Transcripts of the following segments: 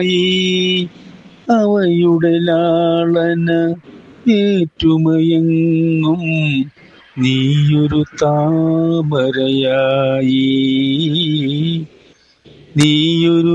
അവയുടെ ലാളന ഏറ്റുമയങ്ങും നീയൊരു താമരയായി നീയൊരു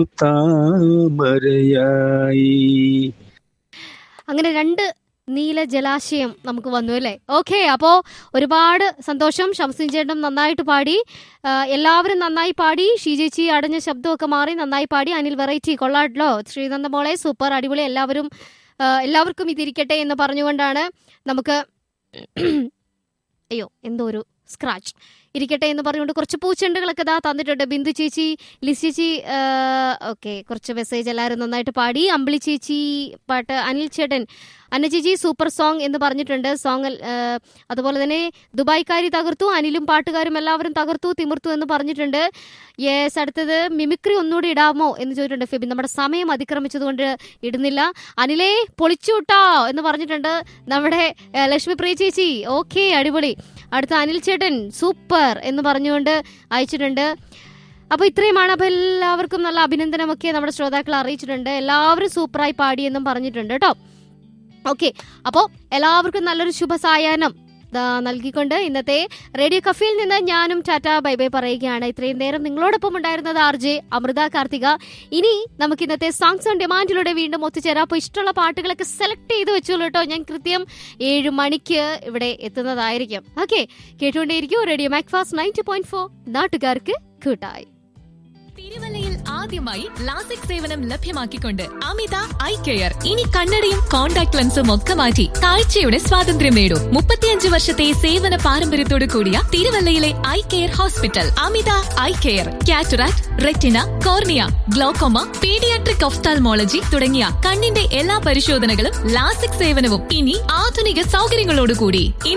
താമരയായി അങ്ങനെ രണ്ട് നീല ജലാശയം നമുക്ക് വന്നു അല്ലേ ഓക്കെ അപ്പോ ഒരുപാട് സന്തോഷം ഷംസിൻ ചേട്ടൻ നന്നായിട്ട് പാടി ആ, എല്ലാവരും നന്നായി പാടി ഷീജേച്ചി അടഞ്ഞ ശബ്ദമൊക്കെ മാറി നന്നായി പാടി അനിൽ വെറൈറ്റി കൊള്ളാട്ടല്ലോ ശ്രീനന്ദ മോളെ സൂപ്പർ അടിപൊളി എല്ലാവരും ആ, എല്ലാവർക്കും ഇതിരിക്കട്ടെ എന്ന് പറഞ്ഞുകൊണ്ടാണ് നമുക്ക് അയ്യോ എന്തോ ഒരു സ്ക്രാച്ച് ഇരിക്കട്ടെ എന്ന് പറഞ്ഞുകൊണ്ട് കുറച്ച് പൂച്ചെണ്ടുകളൊക്കെ ദാ തന്നിട്ടുണ്ട് ബിന്ദു ചേച്ചി ലിസ് ചേച്ചി ഓക്കെ കുറച്ച് മെസ്സേജ് എല്ലാവരും നന്നായിട്ട് പാടി അമ്പിളി ചേച്ചി പാട്ട് അനിൽ ചേട്ടൻ അന്ന ചേച്ചി സൂപ്പർ സോങ് എന്ന് പറഞ്ഞിട്ടുണ്ട് സോങ് അതുപോലെ തന്നെ ദുബായ്ക്കാരി തകർത്തു അനിലും പാട്ടുകാരും എല്ലാവരും തകർത്തു തിമിർത്തു എന്ന് പറഞ്ഞിട്ടുണ്ട് യെസ് അടുത്തത് മിമിക്രി ഒന്നുകൂടി ഇടാമോ എന്ന് ചോദിച്ചിട്ടുണ്ട് ഫിബിൻ നമ്മുടെ സമയം അതിക്രമിച്ചതുകൊണ്ട് ഇടുന്നില്ല അനിലേ പൊളിച്ചു വിട്ടോ എന്ന് പറഞ്ഞിട്ടുണ്ട് നമ്മുടെ ഏ, ലക്ഷ്മി പ്രിയ ചേച്ചി ഓക്കെ അടിപൊളി അടുത്ത അനിൽ ചേട്ടൻ സൂപ്പർ എന്ന് പറഞ്ഞുകൊണ്ട് അയച്ചിട്ടുണ്ട് അപ്പൊ ഇത്രയുമാണ് അപ്പൊ എല്ലാവർക്കും നല്ല അഭിനന്ദനമൊക്കെ നമ്മുടെ ശ്രോതാക്കൾ അറിയിച്ചിട്ടുണ്ട് എല്ലാവരും സൂപ്പറായി പാടിയെന്നും പറഞ്ഞിട്ടുണ്ട് കേട്ടോ ഓക്കെ അപ്പോൾ എല്ലാവർക്കും നല്ലൊരു ശുഭസായാഹ്നം ദാ നൽകിക്കൊണ്ട് ഇന്നത്തെ റേഡിയോ കഫയിൽ നിന്ന് ഞാനും ടാറ്റ ബൈ ബൈ പറയുകയാണ് ഇത്രയും നേരം നിങ്ങളോടൊപ്പം ഉണ്ടായിരുന്നത് ആർ ജെ അമൃത കാർത്തിക ഇനി നമുക്ക് ഇന്നത്തെ സോങ്സ് ഓൺ ഡിമാൻഡിലൂടെ വീണ്ടും ഒത്തുചേരാം അപ്പോൾ ഇഷ്ടമുള്ള പാട്ടുകളൊക്കെ സെലക്ട് ചെയ്ത് വെച്ചോളൂ കേട്ടോ ഞാൻ കൃത്യം ഏഴ് മണിക്ക് ഇവിടെ എത്തുന്നതായിരിക്കും ഓക്കെ കേട്ടുകൊണ്ടേയിരിക്കും radio Macfast ninety point four നാട്ടുകാർക്ക് കൂട്ടായി തിരുവല്ലയിൽ ആദ്യമായി ലാസിക് സേവനം ലഭ്യമാക്കിക്കൊണ്ട് അമിത ഐ കെയർ ഇനി കണ്ണടയും കോൺടാക്ട് ലെൻസും ഒക്കെ മാറ്റി കാഴ്ചയുടെ സ്വാതന്ത്ര്യം നേടൂ മുപ്പത്തിയഞ്ച് വർഷത്തെ സേവന പാരമ്പര്യത്തോടു കൂടിയ തിരുവല്ലയിലെ eye care hospital Amitha eye care cataract retina cornea glaucoma paediatric ophthalmology തുടങ്ങിയ കണ്ണിന്റെ എല്ലാ പരിശോധനകളും ലാസിക് സേവനവും ഇനി ആധുനിക സൗകര്യങ്ങളോടുകൂടി